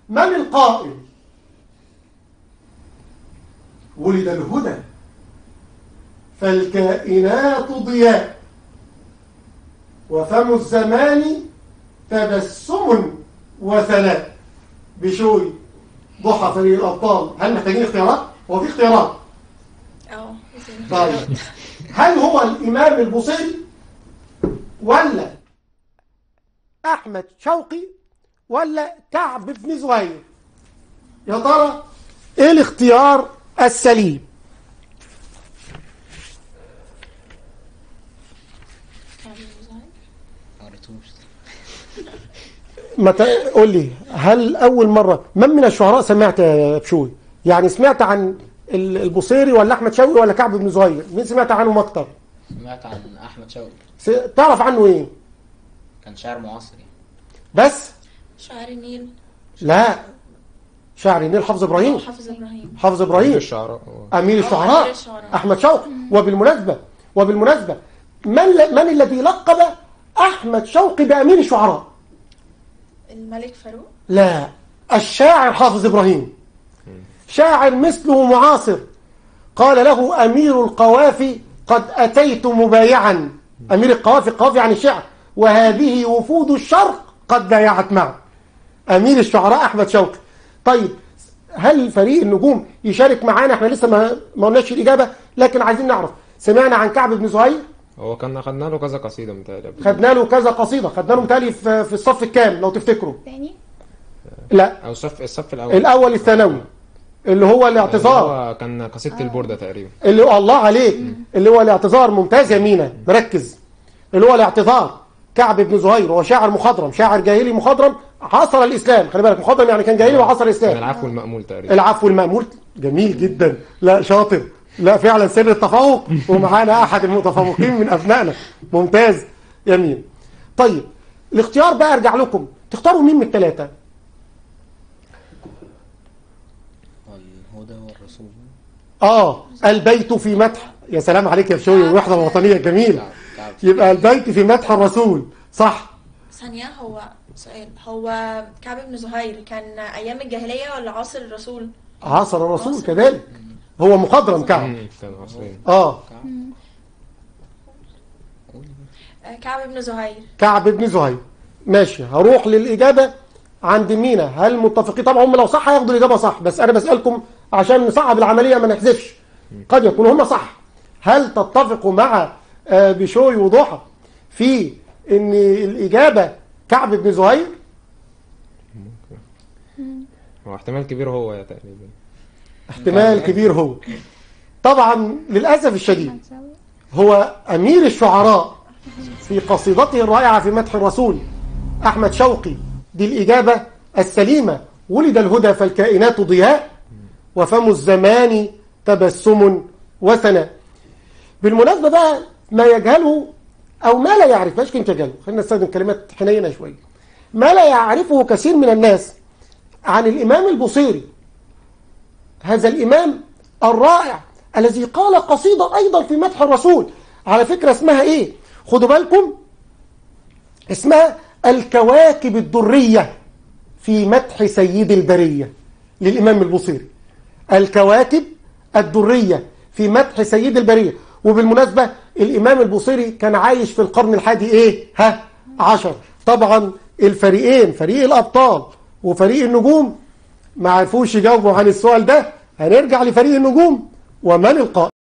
من القائل ولد الهدى فالكائنات ضياء وفم الزمان تبسم وثناء بشوي ضحى فريق الأبطال هل محتاجين اختيارات؟ هو في اختيارات اه طيب هل هو الإمام البصيري ولا أحمد شوقي ولا كعب بن زهير يا ترى إيه الاختيار السليم متى قول لي هل أول مرة من من الشعراء سمعت يا بشوي يعني سمعت عن ال- البصيري ولا أحمد شوقي ولا كعب بن زهير مين سمعت عنهم أكتر سمعت عن احمد شوقي س- تعرف عنه إيه كان شاعر معاصر يعني بس شعر النيل لا شاعر النيل حافظ إبراهيم حافظ ابراهيم حافظ إبراهيم الشعراء هو أمير أمير الشعراء الشعراء. أحمد شوقي وبالمناسبة وبالمناسبة من ل- من الذي لقب أحمد شوقي بأمير الشعراء الملك فاروق لا الشاعر حافظ إبراهيم شاعر مثله معاصر قال له أمير القوافي قد أتيت مبايعا أمير القوافي القوافي عن الشعر وهذه وفود الشرق قد بايعت معه أمير الشعراء أحمد شوقي طيب هل فريق النجوم يشارك معانا احنا لسه ما ما قلناش الإجابة لكن عايزين نعرف سمعنا عن كعب بن زهير هو كان خدنا له كذا قصيدة متهيألي قبل خدنا له كذا قصيدة خدنا له متهيألي في في الصف الكام لو تفتكروا تاني لا أو الصف الصف الأول الأول الثانوي اللي هو الاعتذار هو كان قصيدة البوردة تقريبا اللي هو الله عليك اللي هو الاعتذار ممتاز يا مينا مركز اللي هو الاعتذار كعب بن زهير هو شاعر مخضرم شاعر جاهلي مخضرم عصر الإسلام خلي بالك مخضرم يعني كان جاهلي وعصر كان الإسلام العفو المأمول تقريبا العفو المأمول جميل جدا لا شاطر لا فعلا سر التفوق ومعانا أحد المتفوقين من أبنائنا ممتاز يمين طيب الاختيار بقى أرجع لكم تختاروا مين من الثلاثة والهدى والرسول آه البيت في مدح يا سلام عليك يا بشوي الوحدة الوطنية الجميلة كعب كعب يبقى البيت في مدح الرسول صح ثانية هو سؤال هو كعب بن زهير كان أيام الجاهلية ولا عصر الرسول؟ عصر الرسول عصر. كذلك هو مخضرم كعب مم، كان عصرين اه آه، كعب بن زهير كعب بن زهير ماشي هروح للإجابة عند مينا هل متفقين طبعا هم لو صح هياخدوا الإجابة صح بس أنا بسألكم عشان نصعب العملية ما نحذفش قد يكون هم صح هل تتفقوا مع آه، بشوي وضحى في ان الإجابة كعب بن زهير هو احتمال كبير هو يا تقريبا احتمال كبير هو طبعا للأسف الشديد هو أمير الشعراء في قصيدته الرائعة في مدح الرسول أحمد شوقي دي الإجابة السليمة ولد الهدى فالكائنات ضياء وفم الزمان تبسم وثناء بالمناسبة بقى ما يجهله أو ما لا يعرف مش كلمة يجهله خلينا نستخدم كلمات حنينة شوية ما لا يعرفه كثير من الناس عن الإمام البصيري هذا الإمام الرائع الذي قال قصيدة أيضا في مدح الرسول على فكرة اسمها إيه خدوا بالكم اسمها الكواكب الدرية في مدح سيد البرية للإمام البصيري الكواكب الدرية في مدح سيد البرية وبالمناسبة الإمام البصيري كان عايش في القرن الحادي إيه ها عشر طبعا الفريقين فريق الأبطال وفريق النجوم ما عرفوش يجاوبوا عن السؤال ده هنرجع لفريق النجوم ومن القائل